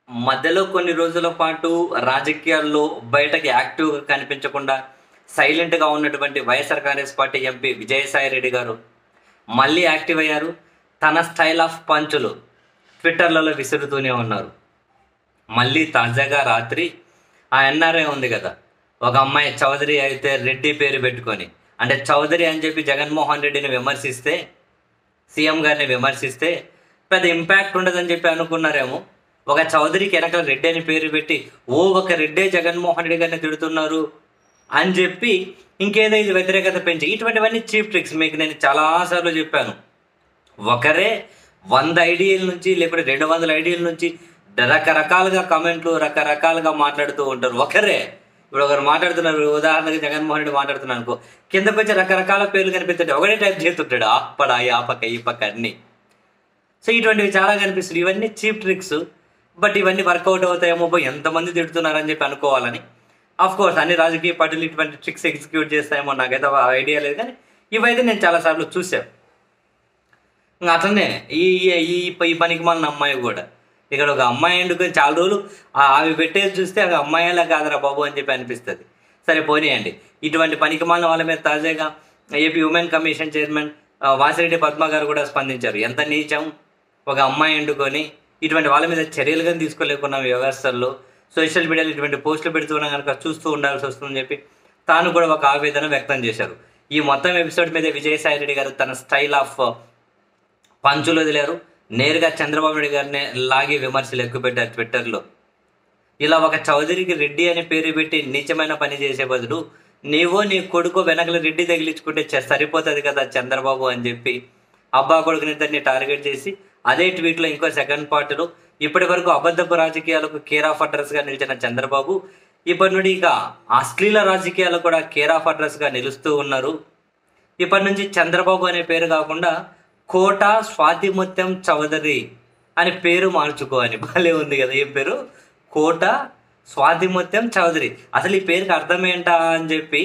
మధ్యలో కొన్ని రోజుల పాటు రాజకీయాల్లో బయటకి యాక్టివ్గా కనిపించకుండా సైలెంట్గా ఉన్నటువంటి వైఎస్ఆర్ కాంగ్రెస్ పార్టీ ఎంపీ విజయసాయి రెడ్డి గారు మళ్ళీ యాక్టివ్ అయ్యారు తన స్టైల్ ఆఫ్ పంచులు ట్విట్టర్లలో విసురుతూనే ఉన్నారు మళ్ళీ తాజాగా రాత్రి ఆ ఎన్ఆర్ఐ ఉంది కదా ఒక అమ్మాయి చౌదరి అయితే రెడ్డి పేరు పెట్టుకొని అంటే చౌదరి అని చెప్పి జగన్మోహన్ రెడ్డిని విమర్శిస్తే సీఎం గారిని విమర్శిస్తే పెద్ద ఇంపాక్ట్ ఉండదని చెప్పి అనుకున్నారేమో ఒక చౌదరికి వెనకాల రెడ్డి అని పేరు పెట్టి ఓ ఒక రెడ్డే జగన్మోహన్ రెడ్డి గారిని తిడుతున్నారు అని చెప్పి ఇంకేదో ఇది వ్యతిరేకత పెంచి ఇటువంటివన్నీ చీప్ ట్రిక్స్ మీకు నేను చాలాసార్లు చెప్పాను ఒకరే వంద ఐడియల నుంచి లేకపోతే రెండు వందల ఐడియల నుంచి రకరకాలుగా కామెంట్లు రకరకాలుగా మాట్లాడుతూ ఉంటారు ఒకరే ఇప్పుడు ఒకరు మాట్లాడుతున్నారు ఉదాహరణకి జగన్మోహన్ రెడ్డి మాట్లాడుతున్నాను అనుకో కిందకు వచ్చి రకరకాల పేర్లు కనిపిస్తుంటాయి ఒకటే టైప్ చేస్తుంటాడు ఆ పడ ఆ పక్క ఈ పక్క అన్ని సో ఇటువంటివి చాలా కనిపిస్తుంది ఇవన్నీ చీప్ ట్రిక్స్ బట్ ఇవన్నీ వర్కౌట్ అవుతాయేమో పోయి ఎంతమంది తిడుతున్నారని చెప్పి అనుకోవాలని ఆఫ్ కోర్స్ అన్ని రాజకీయ పార్టీలు ఇటువంటి ట్రిక్స్ ఎగ్జిక్యూట్ చేస్తాయేమో నాకైతే ఐడియా లేదు కానీ ఇవైతే నేను చాలాసార్లు చూసాను ఇంకా అట్లనే ఈ ఈ- ఈ ఈ పనికి మన అమ్మాయి కూడా ఇక్కడ ఒక అమ్మాయి ఎందుకు చాలా రోజులు ఆ- అవి పెట్టేది చూస్తే ఒక అమ్మాయిలా కాదురా బాబు అని చెప్పి అనిపిస్తుంది సరే పోనీయండి ఇటువంటి పనికి మాలిన వాళ్ళ మీద తాజాగా ఏపీ ఉమెన్ కమిషన్ చైర్మన్ ఆ, వాసిరెడ్డి పద్మ గారు కూడా స్పందించారు ఎంత నీచం ఒక అమ్మాయి ఎండుకొని ఇటువంటి వాళ్ళ మీద చర్యలు కానీ తీసుకోలేకున్నాం వ్యవస్థల్లో సోషల్ మీడియాలో ఇటువంటి పోస్టులు పెడుతున్నా కనుక చూస్తూ ఉండాల్సి వస్తుందని చెప్పి తాను కూడా ఒక ఆవేదన వ్యక్తం చేశారు ఈ మొత్తం ఎపిసోడ్ మీద విజయసాయి రెడ్డి గారు తన స్టైల్ ఆఫ్ పంచులు వదిలారు నేరుగా చంద్రబాబు నాయుడు గారిని లాగి విమర్శలు ఎక్కువ పెట్టారు ట్విట్టర్లో ఇలా ఒక చౌదరికి రెడ్డి అని పేరు పెట్టి నీచమైన పని చేసే బదులు నీవో నీ కొడుకు వెనకల రెడ్డి తగిలించుకుంటే చె- సరిపోతుంది కదా చంద్రబాబు అని చెప్పి అబ్బా కొడుకుని ఇద్దరిని టార్గెట్ చేసి అదే ట్వీట్లో ఇంకో సెకండ్ పార్టీలో ఇప్పటి వరకు అబద్ధపు రాజకీయాలకు కేర్ ఆఫ్ అడ్రస్గా నిలిచిన చంద్రబాబు ఇప్పటి నుండి ఇక అశ్లీల రాజకీయాలకు కూడా కేర్ ఆఫ్ అడ్రస్గా నిలుస్తూ ఉన్నారు ఇప్పటి నుంచి చంద్రబాబు అనే పేరు కాకుండా కోట స్వాతిముత్యం చౌదరి అని పేరు మార్చుకో అని భలే ఉంది కదా ఏం పేరు కోట స్వాతిముత్యం చౌదరి అసలు ఈ పేరుకి అర్థం ఏంటా అని చెప్పి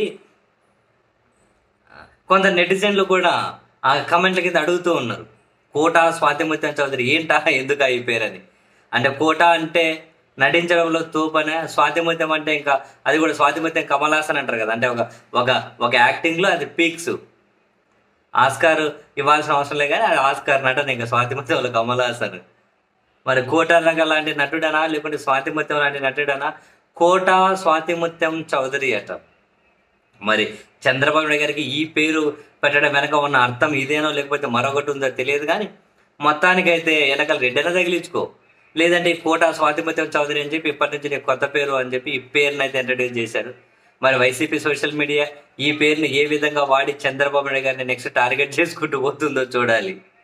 కొంత నెటిజన్లు కూడా ఆ కమెంట్ల కింద అడుగుతూ ఉన్నారు కోట స్వాతిముత్యం చౌదరి ఏంటా ఎందుకు ఈ పేరని అంటే కోట అంటే నటించడంలో తూపనే స్వాతిముత్యం అంటే ఇంకా అది కూడా స్వాతిముత్యం కమలాసన్ అంటారు కదా అంటే ఒక ఒక ఒక యాక్టింగ్లో అది పీక్స్ ఆస్కార్ ఇవ్వాల్సిన అవసరం లేదు కానీ అది ఆస్కార్ నటన ఇంకా స్వాతిముత్యంలో కమలాసన్ మరి కోట రంగ లాంటి నటుడనా లేకుంటే స్వాతిముత్యం లాంటి నటుడనా కోట స్వాతిముత్యం చౌదరి అట మరి చంద్రబాబు నాయుడు గారికి ఈ పేరు పెట్టడం వెనక ఉన్న అర్థం ఇదేనో లేకపోతే మరొకటి ఉందో తెలియదు కానీ మొత్తానికైతే వెనకాల రెడ్డైనా తగిలించుకో లేదంటే ఈ కోట స్వాతిముత్యం చౌదరి అని చెప్పి ఇప్పటి నుంచి నీకు కొత్త పేరు అని చెప్పి ఈ పేరుని అయితే ఇంట్రడ్యూస్ చేశారు మరి వైసీపీ సోషల్ మీడియా ఈ పేరుని ఏ విధంగా వాడి చంద్రబాబు నాయుడు గారిని నెక్స్ట్ టార్గెట్ చేసుకుంటూ పోతుందో చూడాలి